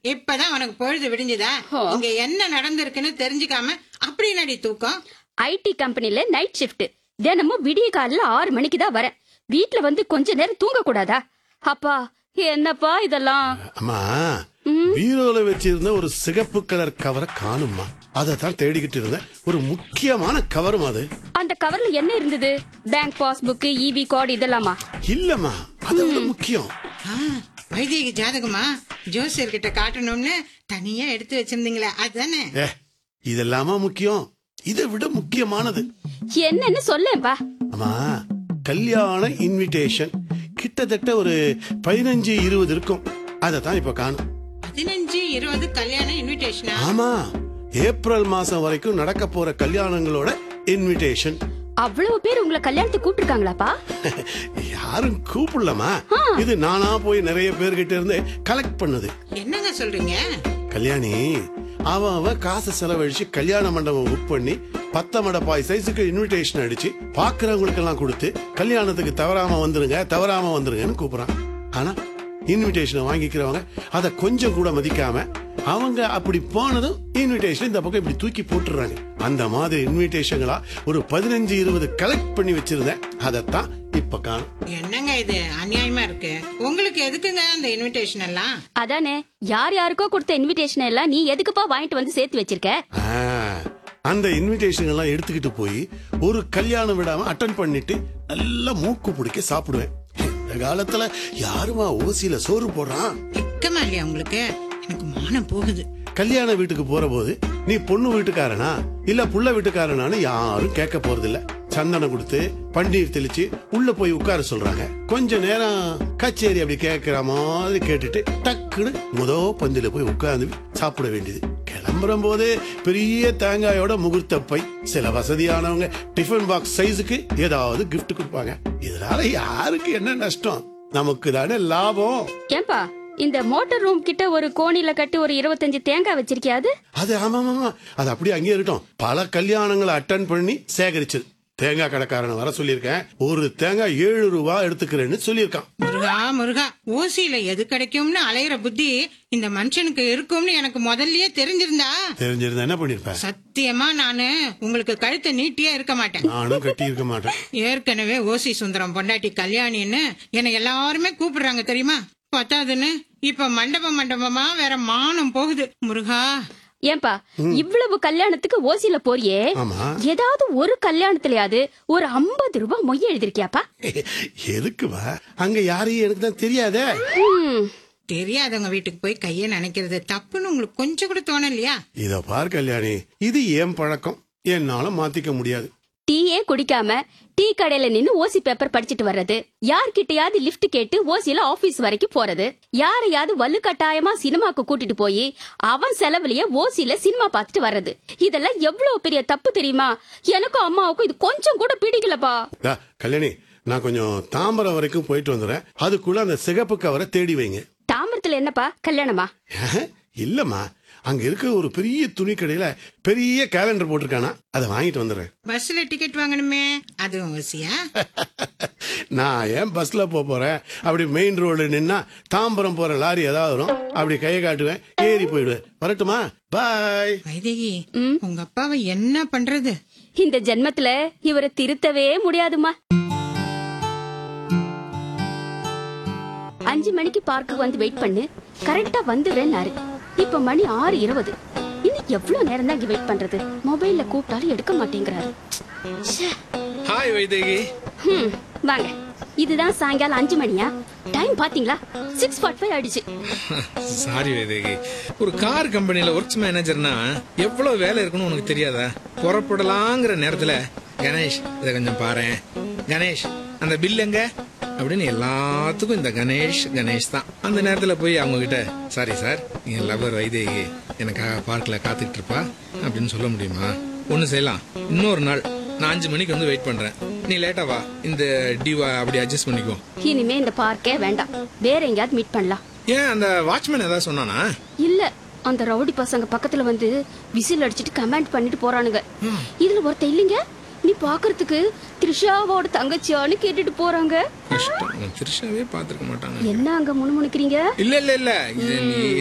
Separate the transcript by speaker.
Speaker 1: இப்பதான் உனக்கு பொழுது விடிஞ்சுதா
Speaker 2: ஓ.
Speaker 1: இங்க என்ன நடந்திருக்குன்னு தெரிஞ்சுக்காம அப்படி நடி தூக்கம்
Speaker 2: ஐடி கம்பெனில நைட் ஷிஃப்ட் தினமும் விடிய காலையில ஆறு மணிக்கு தான் வரேன் வீட்ல வந்து கொஞ்ச நேரம் தூங்க கூடாதா அப்பா என்னப்பா இதெல்லாம்
Speaker 3: அம்மா பீரோல வச்சிருந்த ஒரு சிகப்பு கலர் கவரை காணுமா அதை தான் தேடிக்கிட்டு இருந்தேன் ஒரு முக்கியமான கவரும் அது
Speaker 2: அந்த கவர்ல என்ன இருந்தது பேங்க் பாஸ்புக் இபி கார்டு இதெல்லாமா
Speaker 3: இல்லம்மா அதை விட முக்கியம்
Speaker 1: ஆ, வைதேகி ஜாதகமா ஜோசியர் கிட்ட காட்டணும்னு தனியா எடுத்து வச்சிருந்தீங்களே அதுதானே
Speaker 3: ஏ இதெல்லாமா முக்கியம் இதை விட முக்கியமானது
Speaker 2: என்னன்னு சொல்லேன்பா
Speaker 3: அம்மா கல்யாண இன்விடேஷன் கிட்டத்தட்ட ஒரு பதினஞ்சு இருபது இருக்கும் அதை தான் இப்ப காணும்
Speaker 1: பதினஞ்சு இருபது கல்யாண இன்விடேஷனா
Speaker 3: ஆமா ஏப்ரல் மாசம் வரைக்கும் நடக்க போற கல்யாணங்களோட இன்விடேஷன்
Speaker 2: அவ்வளவு பேர் உங்களை கல்யாணத்துக்கு கூப்பிட்டுருக்காங்களாப்பா
Speaker 3: யாரும் கூப்பிடலமா இது நானா போய் நிறைய பேர்கிட்ட இருந்து கலெக்ட் பண்ணுது
Speaker 1: என்னங்க சொல்றீங்க
Speaker 3: கல்யாணி அவன் அவன் காசு செலவழிச்சு கல்யாண மண்டபம் புக் பண்ணி பத்த மடப்பாய் சைஸுக்கு இன்விடேஷன் அடிச்சு பாக்குறவங்களுக்கு எல்லாம் கொடுத்து கல்யாணத்துக்கு தவறாம வந்துருங்க தவறாம வந்துருங்கன்னு கூப்பிடுறான் ஆனா இன்விடேஷனை வாங்கிக்கிறவங்க அதை கொஞ்சம் கூட மதிக்காம அவங்க அப்படி போனதும் இன்விடேஷன் இந்த பக்கம் இப்படி தூக்கி போட்டுறாங்க அந்த மாதிரி இன்விடேஷன்களா ஒரு பதினஞ்சு இருபது கலெக்ட் பண்ணி வச்சிருந்தேன் அதைத்தான் இப்ப காணும்
Speaker 1: என்னங்க இது அநியாயமா இருக்கு உங்களுக்கு எதுக்குங்க அந்த இன்விடேஷன் எல்லாம்
Speaker 2: அதானே யார் யாருக்கோ கொடுத்த இன்விடேஷன் எல்லாம் நீ எதுக்குப்பா வாங்கிட்டு வந்து சேர்த்து வச்சிருக்க
Speaker 3: ஆ, அந்த இன்விடேஷன் எல்லாம் எடுத்துக்கிட்டு போய் ஒரு கல்யாணம் விடாம அட்டன் பண்ணிட்டு நல்லா மூக்கு பிடிக்க சாப்பிடுவேன் இந்த காலத்துல யாருமா ஓசியில சோறு போடுறான்
Speaker 1: வெக்கமா இல்லையா உங்களுக்கு எனக்கு மானம் போகுது
Speaker 3: கல்யாண வீட்டுக்கு போற போது நீ பொண்ணு வீட்டுக்காரனா இல்ல புள்ள வீட்டுக்காரனான்னு யாரும் கேட்க போறது இல்ல சந்தனம் கொடுத்து பன்னீர் தெளிச்சு உள்ள போய் உட்கார சொல்றாங்க கொஞ்ச நேரம் கச்சேரி அப்படி கேட்கிற மாதிரி கேட்டுட்டு டக்குன்னு முத பந்தில போய் உட்கார்ந்து சாப்பிட வேண்டியது கிளம்புறம் போது பெரிய தேங்காயோட முகூர்த்த பை சில வசதியானவங்க டிஃபன் பாக்ஸ் சைஸுக்கு ஏதாவது கிஃப்ட் கொடுப்பாங்க இதனால யாருக்கு என்ன நஷ்டம் நமக்கு தானே லாபம்
Speaker 2: ஏன்பா இந்த மோட்டார் ரூம் கிட்ட ஒரு கோணில கட்டி ஒரு இருபத்தஞ்சு தேங்காய் வச்சிருக்கியா அது
Speaker 3: அது ஆமா ஆமா அது அப்படியே அங்கேயே இருக்கட்டும் பல கல்யாணங்களை அட்டன் பண்ணி சேகரிச்சது தேங்காய் கடைக்காரனை வர சொல்லியிருக்கேன் ஒரு தேங்காய் ஏழு ரூபா எடுத்துக்கிறேன்னு சொல்லியிருக்கான்
Speaker 1: முருகா முருகா ஓசியில எது கிடைக்கும்னு அலையிற புத்தி இந்த மனுஷனுக்கு இருக்கும்னு எனக்கு முதல்லயே தெரிஞ்சிருந்தா
Speaker 3: தெரிஞ்சிருந்தா என்ன பண்ணிருப்பேன்
Speaker 1: சத்தியமா நானு உங்களுக்கு கழுத்தை நீட்டியே இருக்க மாட்டேன்
Speaker 3: நானும் கட்டி இருக்க மாட்டேன்
Speaker 1: ஏற்கனவே ஓசி சுந்தரம் பொண்டாட்டி கல்யாணின்னு என்னை எல்லாருமே கூப்பிடுறாங்க தெரியுமா பத்தாதுன்னு இப்ப மண்டபம் மண்டபமா வேற மானம் போகுது முருகா
Speaker 2: ஏன்பா இவ்வளவு கல்யாணத்துக்கு ஓசில போறியே
Speaker 3: ஆமா
Speaker 2: ஏதாவது ஒரு கல்யாணத்திலயாவது ஒரு ஐம்பது ரூபாய் மொய் எழுதிருக்கியாப்பா
Speaker 3: எதுக்குவா அங்க யாரையும் எனக்கு தான் தெரியாதே
Speaker 2: ம்,
Speaker 1: தெரியாதவங்க வீட்டுக்கு போய் கையை நினைக்கிறது தப்புன்னு உங்களுக்கு கொஞ்சம் கூட தோணலையா
Speaker 3: இத பார் கல்யாணி இது ஏன் பழக்கம் என்னால மாத்திக்க முடியாது
Speaker 2: டீயே குடிக்காம டீ கடையில நின்னு ஓசி பேப்பர் படிச்சிட்டு வர்றது யார்கிட்டயாவது லிஃப்ட் கேட்டு ஓசில ஆபீஸ் வரைக்கும் போறது யாரையாவது வலுக்கட்டாயமா சினிமாக்கு கூட்டிட்டு போய் அவன் செலவுலயே ஓசில சினிமா பார்த்துட்டு வர்றது இதெல்லாம் எவ்வளவு பெரிய தப்பு தெரியுமா எனக்கும் அம்மாவுக்கும் இது கொஞ்சம் கூட பிடிக்கலப்பா
Speaker 3: டா, கல்யாணி நான் கொஞ்சம் தாம்பரம் வரைக்கும் போயிட்டு வந்துடுறேன் அதுக்குள்ள அந்த சிகப்பு கவரை தேடி வைங்க
Speaker 2: தாம்பரத்துல என்னப்பா கல்யாணமா
Speaker 3: இல்லம்மா அங்க இருக்க ஒரு பெரிய துணி கடையில பெரிய கேலண்டர் போட்டிருக்கானா அதை வாங்கிட்டு வந்துடுறேன்
Speaker 1: பஸ்ல டிக்கெட் வாங்கணுமே அதுவும் ஓசியா
Speaker 3: நான் ஏன் பஸ்ல போக போறேன் அப்படி மெயின் ரோடு நின்னா தாம்பரம் போற லாரி ஏதாவது வரும் அப்படி கையை காட்டுவேன் ஏறி போயிடுவேன் வரட்டுமா பாய்
Speaker 1: வைதேகி உங்க அப்பாவை என்ன பண்றது
Speaker 2: இந்த ஜென்மத்துல இவரை திருத்தவே முடியாதுமா அஞ்சு மணிக்கு பார்க்கு வந்து வெயிட் பண்ணு கரெக்டா வந்துடுறேன்னாரு இப்ப மணி ஆறு இருபது இன்னும் எவ்வளவு நேரம் தான் இங்க வெயிட் பண்றது மொபைல்ல கூப்பிட்டாலும் எடுக்க மாட்டேங்கிறாரு ச்சே.
Speaker 4: ஹாய் வைதேகி
Speaker 2: ஹம், வாங்க இதுதான் சாயங்காலம் அஞ்சு மணியா டைம் பாத்தீங்களா சிக்ஸ் ஃபார்ட்டி ஃபைவ் ஆயிடுச்சு
Speaker 4: சாரி வைதேகி ஒரு கார் கம்பெனில ஒர்க்ஸ் மேனேஜர்னா எவ்வளவு வேலை இருக்குன்னு உனக்கு தெரியாதா புறப்படலாங்கிற நேரத்துல கணேஷ் இதை கொஞ்சம் பாரேன் கணேஷ் அந்த பில் எங்க அப்படின்னு எல்லாத்துக்கும் இந்த கணேஷ் கணேஷ் தான் அந்த நேரத்துல போய் அவங்க கிட்ட சாரி சார் என் லவர் வைதேகி எனக்காக பார்க்ல காத்துக்கிட்டு இருப்பா அப்படின்னு சொல்ல முடியுமா ஒண்ணு செய்யலாம் இன்னொரு நாள் நான் அஞ்சு மணிக்கு வந்து வெயிட் பண்றேன் நீ லேட்டா வா இந்த டிவா அப்படி அட்ஜஸ்ட் பண்ணிக்கோ
Speaker 2: இனிமே இந்த பார்க்கே வேண்டாம் வேற எங்கேயாவது மீட் பண்ணலாம்
Speaker 4: ஏன் அந்த வாட்ச்மேன் ஏதாவது சொன்னானா
Speaker 2: இல்ல அந்த ரவுடி பசங்க பக்கத்துல வந்து விசில் அடிச்சிட்டு கமெண்ட் பண்ணிட்டு போறானுங்க இதுல ஒருத்த இல்லைங்க நீ பாக்குறதுக்கு த்ரிஷாவோட தங்கச்சியான்னு கேட்டுட்டு போறாங்க
Speaker 4: கஷ்டம் திருஷாவே பாத்துருக்க மாட்டாங்க
Speaker 2: என்ன அங்க முணுமுணுக்கிறீங்க
Speaker 4: இல்ல இல்ல இல்ல இது நீ